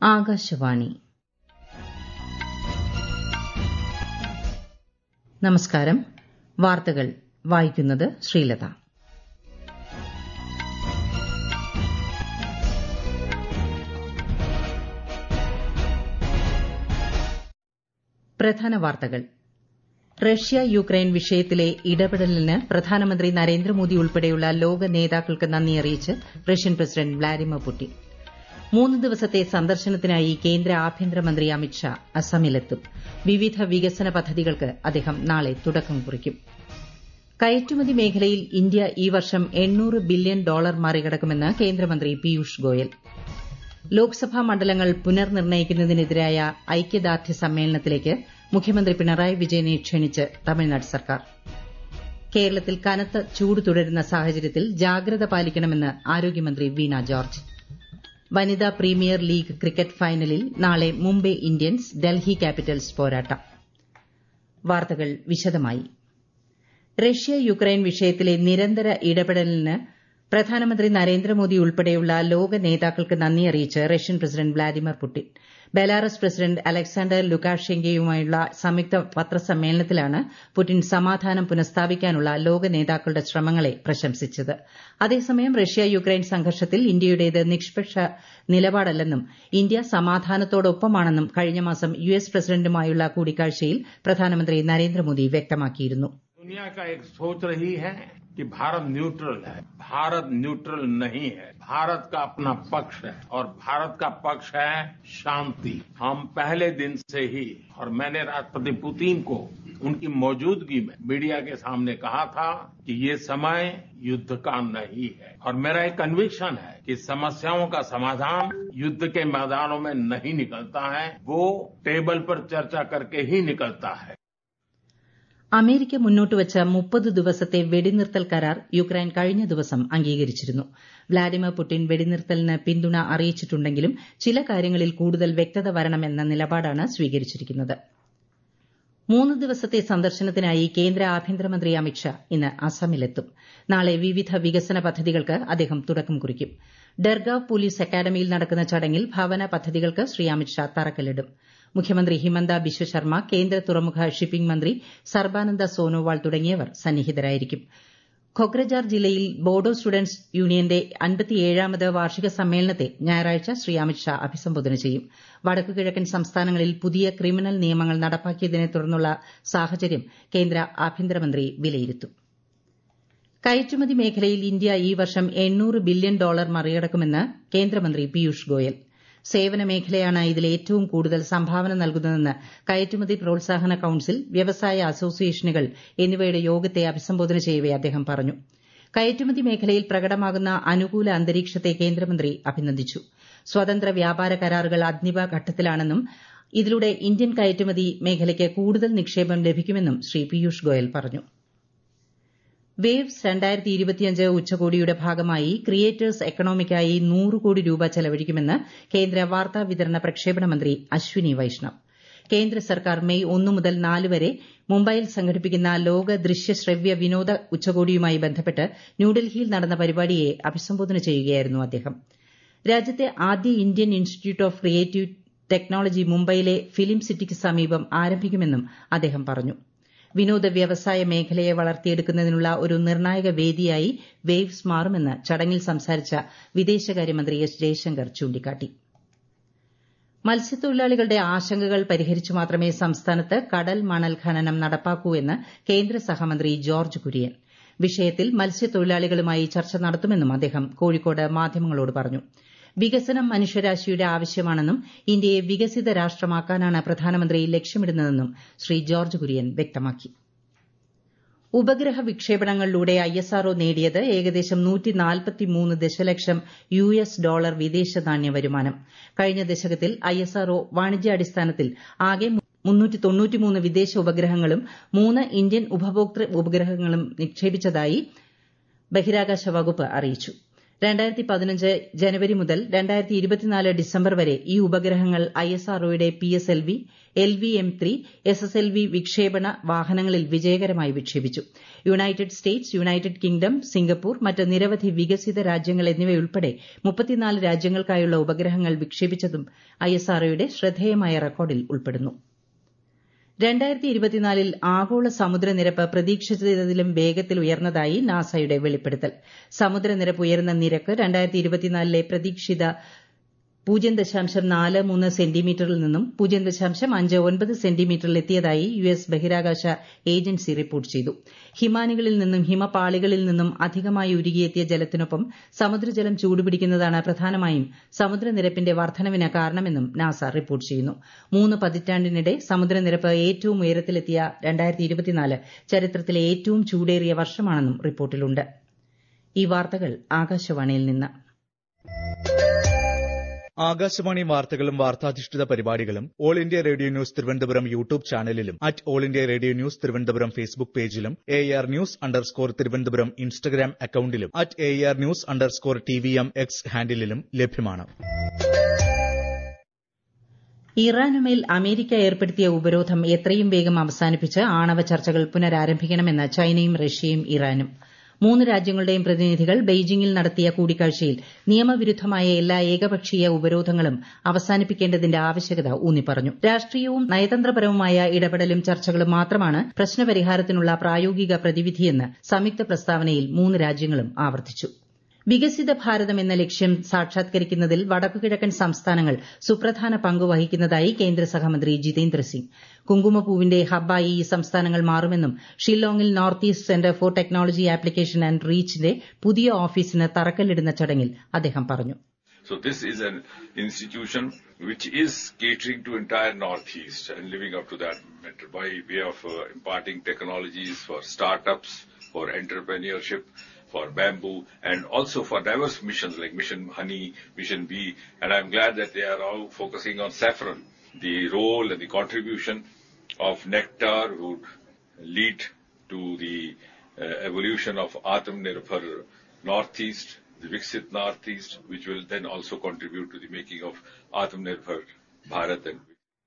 ആകാശവാണി നമസ്കാരം വാർത്തകൾ വായിക്കുന്നത് ശ്രീലത പ്രധാന വാർത്തകൾ റഷ്യ യുക്രൈൻ വിഷയത്തിലെ ഇടപെടലിന് പ്രധാനമന്ത്രി നരേന്ദ്രമോദി ഉൾപ്പെടെയുള്ള ലോക നേതാക്കൾക്ക് നന്ദി അറിയിച്ച് റഷ്യൻ പ്രസിഡന്റ് വ്ളാഡിമിർ പുടിൻ മൂന്ന് ദിവസത്തെ സന്ദർശനത്തിനായി കേന്ദ്ര ആഭ്യന്തരമന്ത്രി അമിത്ഷാ അസമിലെത്തും വിവിധ വികസന പദ്ധതികൾക്ക് അദ്ദേഹം നാളെ തുടക്കം കുറിക്കും കയറ്റുമതി മേഖലയിൽ ഇന്ത്യ ഈ വർഷം എണ്ണൂറ് ബില്യൺ ഡോളർ മറികടക്കുമെന്ന് കേന്ദ്രമന്ത്രി പീയൂഷ് ഗോയൽ ലോക്സഭാ മണ്ഡലങ്ങൾ പുനർനിർണ്ണയിക്കുന്നതിനെതിരായ ഐക്യദാർഢ്യ സമ്മേളനത്തിലേക്ക് മുഖ്യമന്ത്രി പിണറായി വിജയനെ ക്ഷണിച്ച് തമിഴ്നാട് സർക്കാർ കേരളത്തിൽ കനത്ത ചൂട് തുടരുന്ന സാഹചര്യത്തിൽ ജാഗ്രത പാലിക്കണമെന്ന് ആരോഗ്യമന്ത്രി വീണ ജോർജ് വനിതാ പ്രീമിയർ ലീഗ് ക്രിക്കറ്റ് ഫൈനലിൽ നാളെ മുംബൈ ഇന്ത്യൻസ് ഡൽഹി ക്യാപിറ്റൽസ് പോരാട്ടം വാർത്തകൾ വിശദമായി റഷ്യ യുക്രൈൻ വിഷയത്തിലെ നിരന്തര ഇടപെടലിന് പ്രധാനമന്ത്രി നരേന്ദ്രമോദി ഉൾപ്പെടെയുള്ള ലോക നേതാക്കൾക്ക് നന്ദി അറിയിച്ച് Russian president Vladimir Putin Belarus president Alexander ലുക്കാഷെങ്കയുമായുള്ള സംയുക്ത പത്രസമ്മേളനത്തിലാണ് പുടിൻ സമാധാനം പുനഃസ്ഥാപിക്കാനുള്ള ലോക നേതാക്കളുടെ ശ്രമങ്ങളെ പ്രശംസിച്ചത് അതേസമയം റഷ്യ യുക്രൈൻ സംഘർഷത്തിൽ ഇന്ത്യയുടേത് നിഷ്പക്ഷ നിലപാടല്ലെന്നും ഇന്ത്യ സമാധാനത്തോടൊപ്പമാണെന്നും കഴിഞ്ഞ മാസം യു എസ് പ്രസിഡന്റുമായുള്ള കൂടിക്കാഴ്ചയിൽ പ്രധാനമന്ത്രി നരേന്ദ്രമോദി വ്യക്തമാക്കിയിരുന്നു दुनिया का एक सोच रही है कि भारत न्यूट्रल है भारत न्यूट्रल नहीं है भारत का अपना पक्ष है और भारत का पक्ष है शांति हम पहले दिन से ही और मैंने राष्ट्रपति पुतिन को उनकी मौजूदगी में मीडिया के सामने कहा था कि ये समय युद्ध का नहीं है और मेरा एक कन्विक्शन है कि समस्याओं का समाधान युद्ध के मैदानों में नहीं निकलता है वो टेबल पर चर्चा करके ही निकलता है അമേരിക്ക മുന്നോട്ടുവച്ച മുപ്പത് ദിവസത്തെ വെടിനിർത്തൽ കരാർ യുക്രൈൻ കഴിഞ്ഞ ദിവസം അംഗീകരിച്ചിരുന്നു വ്ളാഡിമിർ പുടിൻ വെടിനിർത്തലിന് പിന്തുണ അറിയിച്ചിട്ടുണ്ടെങ്കിലും ചില കാര്യങ്ങളിൽ കൂടുതൽ വ്യക്തത വരണമെന്ന നിലപാടാണ് സ്വീകരിച്ചിരിക്കുന്നത് മൂന്ന് ദിവസത്തെ സന്ദർശനത്തിനായി കേന്ദ്ര ആഭ്യന്തരമന്ത്രി അമിത്ഷാ ഇന്ന് അസമിലെത്തും നാളെ വിവിധ വികസന പദ്ധതികൾക്ക് അദ്ദേഹം തുടക്കം കുറിക്കും ഡർഗാവ് പോലീസ് അക്കാദമിയിൽ നടക്കുന്ന ചടങ്ങിൽ ഭവന പദ്ധതികൾക്ക് ശ്രീ അമിത്ഷാ തറക്കല്ലിടും മുഖ്യമന്ത്രി ഹിമന്ത ബിശ്വ ശർമ്മ കേന്ദ്ര തുറമുഖ ഷിപ്പിംഗ് മന്ത്രി സർബാനന്ദ സോനോവാൾ തുടങ്ങിയവർ സന്നിഹിതരായിരിക്കും ഖൊക്രജാർ ജില്ലയിൽ ബോഡോ സ്റ്റുഡന്റ്സ് യൂണിയന്റെ അൻപത്തിയേഴാമത് വാർഷിക സമ്മേളനത്തെ ഞായറാഴ്ച ശ്രീ അമിത്ഷാ അഭിസംബോധന ചെയ്യും വടക്കുകിഴക്കൻ സംസ്ഥാനങ്ങളിൽ പുതിയ ക്രിമിനൽ നിയമങ്ങൾ നടപ്പാക്കിയതിനെ തുടർന്നുള്ള സാഹചര്യം കേന്ദ്ര ആഭ്യന്തരമന്ത്രി വിലയിരുത്തും കയറ്റുമതി മേഖലയിൽ ഇന്ത്യ ഈ വർഷം എണ്ണൂറ് ബില്യൺ ഡോളർ മറികടക്കുമെന്ന് കേന്ദ്രമന്ത്രി പീയൂഷ് ഗോയൽ സേവന മേഖലയാണ് ഇതിൽ ഏറ്റവും കൂടുതൽ സംഭാവന നൽകുന്നതെന്ന് കയറ്റുമതി പ്രോത്സാഹന കൌൺസിൽ വ്യവസായ അസോസിയേഷനുകൾ എന്നിവയുടെ യോഗത്തെ അഭിസംബോധന ചെയ്യവെ അദ്ദേഹം പറഞ്ഞു കയറ്റുമതി മേഖലയിൽ പ്രകടമാകുന്ന അനുകൂല അന്തരീക്ഷത്തെ കേന്ദ്രമന്ത്രി അഭിനന്ദിച്ചു സ്വതന്ത്ര വ്യാപാര കരാറുകൾ അന്തിമ ഘട്ടത്തിലാണെന്നും ഇതിലൂടെ ഇന്ത്യൻ കയറ്റുമതി മേഖലയ്ക്ക് കൂടുതൽ നിക്ഷേപം ലഭിക്കുമെന്നും ശ്രീ പീയൂഷ് ഗോയൽ പറഞ്ഞു വേവ്സ് രണ്ടായിരത്തി ഇരുപത്തിയഞ്ച് ഉച്ചകോടിയുടെ ഭാഗമായി ക്രിയേറ്റേഴ്സ് എക്കണോമിക്കായി നൂറ് കോടി രൂപ ചെലവഴിക്കുമെന്ന് കേന്ദ്ര വാർത്താ വിതരണ പ്രക്ഷേപണ മന്ത്രി അശ്വിനി വൈഷ്ണവ് കേന്ദ്ര സർക്കാർ മെയ് ഒന്ന് മുതൽ നാല് വരെ മുംബൈയിൽ സംഘടിപ്പിക്കുന്ന ലോക ദൃശ്യ ശ്രവ്യ വിനോദ ഉച്ചകോടിയുമായി ബന്ധപ്പെട്ട് ന്യൂഡൽഹിയിൽ നടന്ന പരിപാടിയെ അഭിസംബോധന ചെയ്യുകയായിരുന്നു അദ്ദേഹം രാജ്യത്തെ ആദ്യ Indian institute of creative technology മുംബൈയിലെ ഫിലിം സിറ്റിക്ക് സമീപം ആരംഭിക്കുമെന്നും അദ്ദേഹം പറഞ്ഞു വിനോദ വ്യവസായ മേഖലയെ വളർത്തിയെടുക്കുന്നതിനുള്ള ഒരു നിർണായക വേദിയായി വേവ്സ് മാറുമെന്ന് ചടങ്ങിൽ സംസാരിച്ച വിദേശകാര്യമന്ത്രി എസ് ജയശങ്കർ ചൂണ്ടിക്കാട്ടി മത്സ്യത്തൊഴിലാളികളുടെ ആശങ്കകൾ പരിഹരിച്ചു മാത്രമേ സംസ്ഥാനത്ത് കടൽ മണൽ ഖനനം നടപ്പാക്കൂ എന്ന് കേന്ദ്ര സഹമന്ത്രി ജോർജ് കുര്യൻ വിഷയത്തിൽ മത്സ്യത്തൊഴിലാളികളുമായി ചർച്ച നടത്തുമെന്നും അദ്ദേഹം കോഴിക്കോട് മാധ്യമങ്ങളോട് പറഞ്ഞു വികസനം മനുഷ്യരാശിയുടെ ആവശ്യമാണെന്നും ഇന്ത്യയെ വികസിത രാഷ്ട്രമാക്കാനാണ് പ്രധാനമന്ത്രി ലക്ഷ്യമിടുന്നതെന്നും ശ്രീ ജോർജ് കുര്യൻ വ്യക്തമാക്കി ഉപഗ്രഹ വിക്ഷേപണങ്ങളിലൂടെ ഐഎസ്ആർഒ നേടിയത് ഏകദേശം ദശലക്ഷം യു എസ് ഡോളർ വിദേശ നാണ്യ വരുമാനം കഴിഞ്ഞ ദശകത്തിൽ ഐഎസ്ആർഒ വാണിജ്യാടിസ്ഥാനത്തിൽ ആകെ വിദേശ ഉപഗ്രഹങ്ങളും മൂന്ന് ഇന്ത്യൻ ഉപഭോക്തൃ ഉപഗ്രഹങ്ങളും നിക്ഷേപിച്ചതായി ബഹിരാകാശ വകുപ്പ് അറിയിച്ചു രണ്ടായിരത്തി പതിനഞ്ച് ജനുവരി മുതൽ രണ്ടായിരത്തി ഇരുപത്തിനാല് ഡിസംബർ വരെ ഈ ഉപഗ്രഹങ്ങൾ ഐഎസ്ആർഒയുടെ P S L V L V M three S S L V വിക്ഷേപണ വാഹനങ്ങളിൽ വിജയകരമായി വിക്ഷേപിച്ചു United States United Kingdom Singapore മറ്റ് നിരവധി വികസിത രാജ്യങ്ങൾ എന്നിവയുൾപ്പെടെ മുപ്പത്തിനാല് രാജ്യങ്ങൾക്കായുള്ള ഉപഗ്രഹങ്ങൾ വിക്ഷേപിച്ചതും ഐഎസ്ആർഒയുടെ ശ്രദ്ധേയമായ റെക്കോർഡിൽ ഉൾപ്പെടുന്നു രണ്ടായിരത്തി ഇരുപത്തിനാലിൽ ആഗോള സമുദ്രനിരപ്പ് പ്രതീക്ഷിച്ചതിലും വേഗത്തിൽ ഉയർന്നതായി നാസയുടെ വെളിപ്പെടുത്തൽ സമുദ്രനിരപ്പ് ഉയരുന്ന നിരക്ക് രണ്ടായിരത്തി ഇരുപത്തിനാലിലെ പ്രതീക്ഷിത പൂജ്യം ദശാംശം നാല് മൂന്ന് സെന്റിമീറ്ററിൽ നിന്നും പൂജ്യം ദശാംശം അഞ്ച് ഒൻപത് സെന്റിമീറ്ററിൽ എത്തിയതായി യു എസ് ബഹിരാകാശ ഏജൻസി റിപ്പോർട്ട് ചെയ്തു ഹിമാനികളിൽ നിന്നും ഹിമപാളികളിൽ നിന്നും അധികമായി ഉരുകിയെത്തിയ ജലത്തിനൊപ്പം സമുദ്രജലം ചൂടുപിടിക്കുന്നതാണ് പ്രധാനമായും സമുദ്രനിരപ്പിന്റെ വർധനവിന് കാരണമെന്നും നാസ റിപ്പോർട്ട് ചെയ്യുന്നു മൂന്ന് പതിറ്റാണ്ടിനിടെ സമുദ്രനിരപ്പ് ഏറ്റവും ഉയരത്തിലെത്തിയ രണ്ടായിരത്തി ഇരുപത്തിനാല് ചരിത്രത്തിലെ ഏറ്റവും ചൂടേറിയ വർഷമാണെന്നും റിപ്പോർട്ടിലുണ്ട് ഈ വാർത്തകൾ ആകാശവാണിയിൽ നിന്ന് ആകാശവാണി വാർത്തകളും വാർത്താധിഷ്ഠിത പരിപാടികളും all India radio news Thiruvananthapuram YouTube ചാനലിലും at all India radio news Thiruvananthapuram Facebook പേജിലും A R news underscore Thiruvananthapuram Instagram അക്കൌണ്ടിലും at A R news underscore T V M X ഹാൻഡിലും ലഭ്യമാണ് ഇറാനുമേൽ അമേരിക്ക ഏർപ്പെടുത്തിയ ഉപരോധം എത്രയും വേഗം അവസാനിപ്പിച്ച് ആണവ ചർച്ചകൾ പുനരാരംഭിക്കണമെന്ന് ചൈനയും റഷ്യയും ഇറാനും മൂന്ന് രാജ്യങ്ങളുടെയും പ്രതിനിധികൾ ബെയ്ജിംഗിൽ നടത്തിയ കൂടിക്കാഴ്ചയിൽ നിയമവിരുദ്ധമായ എല്ലാ ഏകപക്ഷീയ ഉപരോധങ്ങളും അവസാനിപ്പിക്കേണ്ടതിന്റെ ആവശ്യകത ഊന്നിപ്പറഞ്ഞു രാഷ്ട്രീയവും നയതന്ത്രപരവുമായ ഇടപെടലും ചർച്ചകളും മാത്രമാണ് പ്രശ്നപരിഹാരത്തിനുള്ള പ്രായോഗിക പ്രതിവിധിയെന്ന് സംയുക്ത പ്രസ്താവനയിൽ മൂന്ന് രാജ്യങ്ങളും ആവർത്തിച്ചു വികസിത ഭാരതം എന്ന ലക്ഷ്യം സാക്ഷാത്കരിക്കുന്നതിൽ വടക്കുകിഴക്കൻ സംസ്ഥാനങ്ങൾ സുപ്രധാന പങ്ക് വഹിക്കുന്നതായി കേന്ദ്ര സഹമന്ത്രി ജിതേന്ദ്ര സിംഗ് കുങ്കുമപ്പൂവിന്റെ ഹബ്ബായി ഈ സംസ്ഥാനങ്ങൾ മാറുമെന്നും ഷില്ലോങ്ങിൽ north east centre for technology application and റീച്ചിന്റെ പുതിയ ഓഫീസിന് തറക്കല്ലിടുന്ന ചടങ്ങിൽ അദ്ദേഹം പറഞ്ഞു So this is an institution which is catering to entire Northeast and living up to that matter by way of uh, imparting technologies for startups, for entrepreneurship, for bamboo, and also for diverse missions like Mission Honey, Mission Bee. And I'm glad that they are now focusing on saffron. The role and the contribution of nectar would lead to the uh, evolution of Atmanirbhar Northeast, the Viksit Northeast, which will then also contribute to the making of Atmanirbhar Bharat and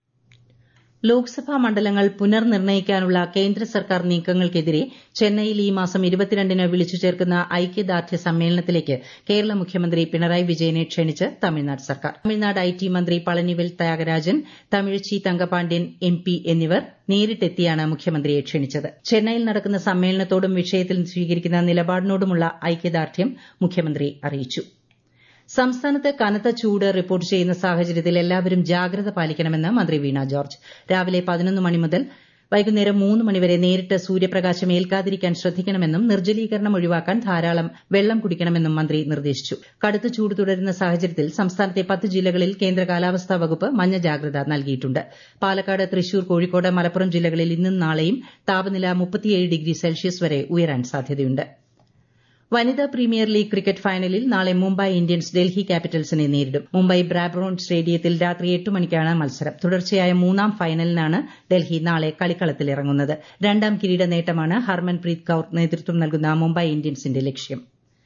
Lok Sabha മണ്ഡലങ്ങൾ പുനർനിർണയിക്കാനുള്ള കേന്ദ്ര സർക്കാർ നീക്കങ്ങൾക്കെതിരെ ചെന്നൈയിൽ ഈ മാസം ഇരുപത്തിരണ്ടിന് വിളിച്ചു ചേർക്കുന്ന ഐക്യദാർഢ്യ സമ്മേളനത്തിലേക്ക് കേരള മുഖ്യമന്ത്രി പിണറായി വിജയനെ ക്ഷണിച്ച് തമിഴ്നാട് സർക്കാർ തമിഴ്നാട് ഐ ടി മന്ത്രി പളനിവേൽ ത്യാഗരാജൻ തമിഴ്ച്ചി തങ്കപാണ്ഡ്യൻ എം പി എന്നിവർ നേരിട്ടെത്തിയാണ് മുഖ്യമന്ത്രിയെ ക്ഷണിച്ചത് ചെന്നൈയിൽ നടക്കുന്ന സമ്മേളനത്തോടും വിഷയത്തിൽ സ്വീകരിക്കുന്ന നിലപാടിനോടുമുള്ള ഐക്യദാർഢ്യം മുഖ്യമന്ത്രി അറിയിച്ചു സംസ്ഥാനത്ത് കനത്ത ചൂട് റിപ്പോർട്ട് ചെയ്യുന്ന സാഹചര്യത്തിൽ എല്ലാവരും ജാഗ്രത പാലിക്കണമെന്ന് മന്ത്രി വീണ ജോർജ് രാവിലെ പതിനൊന്ന് മണി മുതൽ വൈകുന്നേരം മൂന്ന് മണിവരെ നേരിട്ട് സൂര്യപ്രകാശം ഏൽക്കാതിരിക്കാൻ ശ്രദ്ധിക്കണമെന്നും നിർജ്ജലീകരണം ഒഴിവാക്കാൻ ധാരാളം വെള്ളം കുടിക്കണമെന്നും മന്ത്രി നിർദ്ദേശിച്ചു കടുത്ത ചൂട് തുടരുന്ന സാഹചര്യത്തിൽ സംസ്ഥാനത്തെ പത്ത് ജില്ലകളിൽ കേന്ദ്ര കാലാവസ്ഥാ വകുപ്പ് മഞ്ഞ ജാഗ്രത നൽകിയിട്ടുണ്ട് പാലക്കാട് തൃശൂർ കോഴിക്കോട് മലപ്പുറം ജില്ലകളിൽ ഇന്നും നാളെയും താപനില മുപ്പത്തിയേഴ് ഡിഗ്രി സെൽഷ്യസ് വരെ ഉയരാൻ സാധ്യതയുണ്ട് വനിതാ പ്രീമിയർ ലീഗ് ക്രിക്കറ്റ് ഫൈനലിൽ നാളെ മുംബൈ ഇന്ത്യൻസ് ഡൽഹി ക്യാപിറ്റൽസിനെ നേരിടും മുംബൈ ബ്രാബ്രോൺ സ്റ്റേഡിയത്തിൽ രാത്രി എട്ട് മണിക്കാണ് മത്സരം തുടർച്ചയായ മൂന്നാം ഫൈനലിനാണ് ഡൽഹി നാളെ കളിക്കളത്തിലിറങ്ങുന്നത് രണ്ടാം കിരീട നേട്ടമാണ് ഹർമൻപ്രീത് കൌർ നേതൃത്വം നൽകുന്ന മുംബൈ ഇന്ത്യൻസിന്റെ ലക്ഷ്യം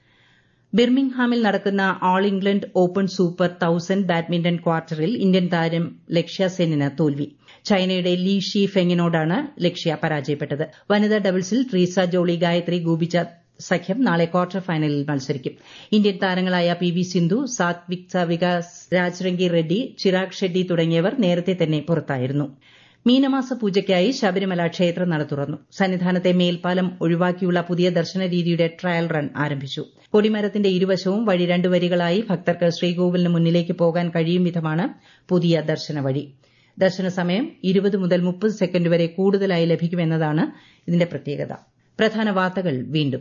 ബിർമിംഗ്ഹാമിൽ നടക്കുന്ന all England open super thousand badminton ക്വാർട്ടറിൽ ഇന്ത്യൻ താരം ലക്ഷ്യ സെന്നിന് തോൽവി ചൈനയുടെ ലീ ഷി ഫെങ്ങിനോടാണ് ലക്ഷ്യ പരാജയപ്പെട്ടത് വനിതാ ഡബിൾസിൽ ട്രീസ ജോളി ഗായത്രി ഗോപിച്ച സഖ്യം നാളെ ക്വാർട്ടർ ഫൈനലിൽ മത്സരിക്കും ഇന്ത്യൻ താരങ്ങളായ പി വി സിന്ധു സാത്വിക് വികാസ് രാജ്രംഗി റെഡ്ഡി ചിരാഗ് ഷെഡ്ഡി തുടങ്ങിയവർ നേരത്തെ തന്നെ പുറത്തായിരുന്നു മീനമാസ പൂജയ്ക്കായി ശബരിമല ക്ഷേത്ര നട തുറന്നു സന്നിധാനത്തെ മേൽപ്പാലം ഒഴിവാക്കിയുള്ള പുതിയ ദർശന രീതിയുടെ ട്രയൽ റൺ ആരംഭിച്ചു കൊടിമരത്തിന്റെ ഇരുവശവും വഴി രണ്ടു വരികളായി ഭക്തർക്ക് ശ്രീകോവിലിന് മുന്നിലേക്ക് പോകാൻ കഴിയും വിധമാണ് പുതിയ ദർശന വഴി ദർശന സമയം ഇരുപത് മുതൽ മുപ്പത് സെക്കൻഡ് വരെ കൂടുതലായി ലഭിക്കുമെന്നതാണ് ഇതിന്റെ പ്രത്യേകത പ്രധാന വാർത്തകൾ വീണ്ടും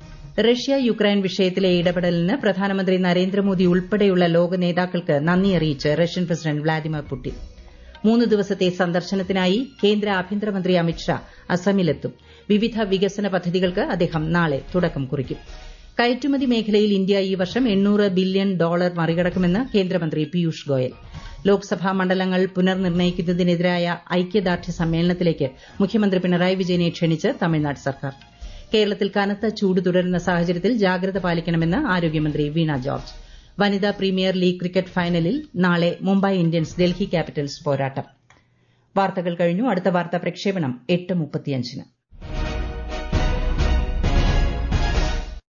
റഷ്യ യുക്രൈൻ വിഷയത്തിലെ ഇടപെടലിന് പ്രധാനമന്ത്രി നരേന്ദ്രമോദി ഉൾപ്പെടെയുള്ള ലോക നേതാക്കൾക്ക് നന്ദി അറിയിച്ച് റഷ്യൻ പ്രസിഡന്റ് വ്ളാഡിമിർ പുടിൻ മൂന്ന് ദിവസത്തെ സന്ദർശനത്തിനായി കേന്ദ്ര ആഭ്യന്തരമന്ത്രി അമിത്ഷാ അസമിലെത്തും വിവിധ വികസന പദ്ധതികൾക്ക് അദ്ദേഹം നാളെ തുടക്കം കുറിക്കും കയറ്റുമതി മേഖലയിൽ ഇന്ത്യ ഈ വർഷം എണ്ണൂറ് ബില്യൺ ഡോളർ മറികടക്കുമെന്ന് കേന്ദ്രമന്ത്രി പീയൂഷ് ഗോയൽ ലോക്സഭാ മണ്ഡലങ്ങൾ പുനർനിർണയിക്കുന്നതിനെതിരായ ഐക്യദാർഢ്യ സമ്മേളനത്തിലേക്ക് മുഖ്യമന്ത്രി പിണറായി വിജയനെ ക്ഷണിച്ച് തമിഴ്നാട് സർക്കാർ കേരളത്തിൽ കനത്ത ചൂട് തുടരുന്ന സാഹചര്യത്തിൽ ജാഗ്രത പാലിക്കണമെന്ന് ആരോഗ്യമന്ത്രി വീണ ജോർജ് വനിതാ പ്രീമിയർ ലീഗ് ക്രിക്കറ്റ് ഫൈനലിൽ നാളെ മുംബൈ ഇന്ത്യൻസ് ഡൽഹി ക്യാപിറ്റൽസ് പോരാട്ടം വാർത്തകൾ കഴിഞ്ഞു അടുത്ത വാർത്താ പ്രക്ഷേപണം എട്ട് മുപ്പത്തിയഞ്ചിന്